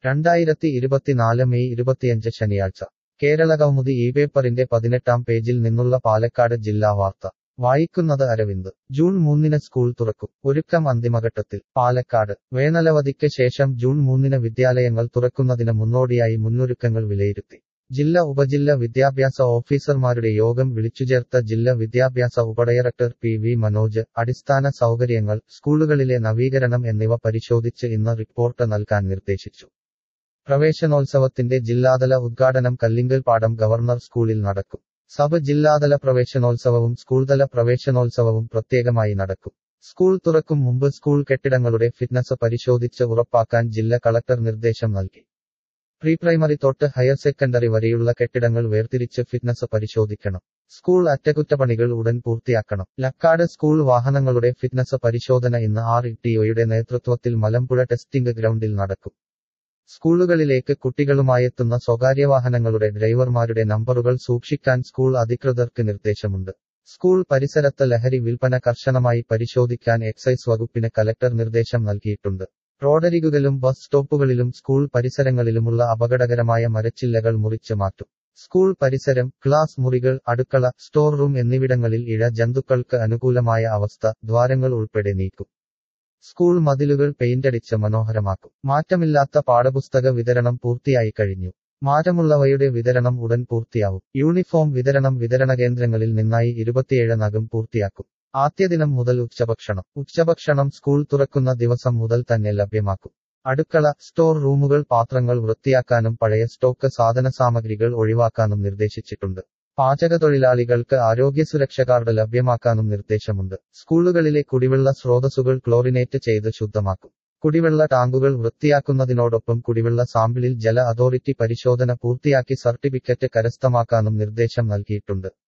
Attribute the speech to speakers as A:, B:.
A: രണ്ടായിരത്തി ഇരുപത്തിനാല് മെയ് ഇരുപത്തിയഞ്ച് ശനിയാഴ്ച കേരളകൗമുദി ഈ പേപ്പറിന്റെ പതിനെട്ടാം പേജിൽ നിന്നുള്ള പാലക്കാട് ജില്ലാ വാർത്ത വായിക്കുന്നത് അരവിന്ദ് ജൂൺ മൂന്നിന് സ്കൂൾ തുറക്കും ഒരുക്കം അന്തിമഘട്ടത്തിൽ പാലക്കാട് വേനലവധിക്ക് ശേഷം ജൂൺ മൂന്നിന് വിദ്യാലയങ്ങൾ തുറക്കുന്നതിന് മുന്നോടിയായി മുന്നൊരുക്കങ്ങൾ വിലയിരുത്തി ജില്ലാ ഉപജില്ല വിദ്യാഭ്യാസ ഓഫീസർമാരുടെ യോഗം വിളിച്ചുചേർത്ത ജില്ലാ വിദ്യാഭ്യാസ ഉപഡയറക്ടർ പി വി മനോജ് അടിസ്ഥാന സൗകര്യങ്ങൾ സ്കൂളുകളിലെ നവീകരണം എന്നിവ പരിശോധിച്ച് ഇന്ന് റിപ്പോർട്ട് നൽകാൻ നിർദ്ദേശിച്ചു പ്രവേശനോത്സവത്തിന്റെ ജില്ലാതല ഉദ്ഘാടനം കല്ലിങ്കൽ പാടം ഗവർണർ സ്കൂളിൽ നടക്കും സബ് ജില്ലാതല പ്രവേശനോത്സവവും സ്കൂൾതല പ്രവേശനോത്സവവും പ്രത്യേകമായി നടക്കും സ്കൂൾ തുറക്കും മുമ്പ് സ്കൂൾ കെട്ടിടങ്ങളുടെ ഫിറ്റ്നസ് പരിശോധിച്ച് ഉറപ്പാക്കാൻ ജില്ലാ കളക്ടർ നിർദ്ദേശം നൽകി പ്രീ പ്രൈമറി തൊട്ട് ഹയർ സെക്കൻഡറി വരെയുള്ള കെട്ടിടങ്ങൾ വേർതിരിച്ച് ഫിറ്റ്നസ് പരിശോധിക്കണം സ്കൂൾ അറ്റകുറ്റപ്പണികൾ ഉടൻ പൂർത്തിയാക്കണം ലക്കാട് സ്കൂൾ വാഹനങ്ങളുടെ ഫിറ്റ്നസ് പരിശോധന ഇന്ന് ആർ ടിഒയുടെ നേതൃത്വത്തിൽ മലമ്പുഴ ടെസ്റ്റിംഗ് ഗ്രൗണ്ടിൽ നടക്കും സ്കൂളുകളിലേക്ക് കുട്ടികളുമായെത്തുന്ന സ്വകാര്യ വാഹനങ്ങളുടെ ഡ്രൈവർമാരുടെ നമ്പറുകൾ സൂക്ഷിക്കാൻ സ്കൂൾ അധികൃതർക്ക് നിർദ്ദേശമുണ്ട് സ്കൂൾ പരിസരത്ത് ലഹരി വിൽപ്പന കർശനമായി പരിശോധിക്കാൻ എക്സൈസ് വകുപ്പിന് കലക്ടർ നിർദ്ദേശം നൽകിയിട്ടുണ്ട് റോഡരികുകളിലും ബസ് സ്റ്റോപ്പുകളിലും സ്കൂൾ പരിസരങ്ങളിലുമുള്ള അപകടകരമായ മരച്ചില്ലകൾ മുറിച്ച് മാറ്റും സ്കൂൾ പരിസരം ക്ലാസ് മുറികൾ അടുക്കള സ്റ്റോർ റൂം എന്നിവിടങ്ങളിൽ ഇഴ ജന്തുക്കൾക്ക് അനുകൂലമായ അവസ്ഥ ദ്വാരങ്ങൾ ഉൾപ്പെടെ നീക്കും സ്കൂൾ മതിലുകൾ പെയിന്റടിച്ച് മനോഹരമാക്കും മാറ്റമില്ലാത്ത പാഠപുസ്തക വിതരണം പൂർത്തിയായി കഴിഞ്ഞു മാറ്റമുള്ളവയുടെ വിതരണം ഉടൻ പൂർത്തിയാവും യൂണിഫോം വിതരണം വിതരണ കേന്ദ്രങ്ങളിൽ നിന്നായി ഇരുപത്തിയേഴ് നകം പൂർത്തിയാക്കും ആദ്യ ദിനം മുതൽ ഉച്ചഭക്ഷണം ഉച്ചഭക്ഷണം സ്കൂൾ തുറക്കുന്ന ദിവസം മുതൽ തന്നെ ലഭ്യമാക്കും അടുക്കള സ്റ്റോർ റൂമുകൾ പാത്രങ്ങൾ വൃത്തിയാക്കാനും പഴയ സ്റ്റോക്ക് സാധന സാമഗ്രികൾ ഒഴിവാക്കാനും നിർദ്ദേശിച്ചിട്ടുണ്ട് പാചക തൊഴിലാളികൾക്ക് ആരോഗ്യസുരക്ഷ കാർഡ് ലഭ്യമാക്കാനും നിർദ്ദേശമുണ്ട് സ്കൂളുകളിലെ കുടിവെള്ള സ്രോതസ്സുകൾ ക്ലോറിനേറ്റ് ചെയ്ത് ശുദ്ധമാക്കും കുടിവെള്ള ടാങ്കുകൾ വൃത്തിയാക്കുന്നതിനോടൊപ്പം കുടിവെള്ള സാമ്പിളിൽ ജല അതോറിറ്റി പരിശോധന പൂർത്തിയാക്കി സർട്ടിഫിക്കറ്റ് കരസ്ഥമാക്കാനും നിർദ്ദേശം നൽകിയിട്ടുണ്ട്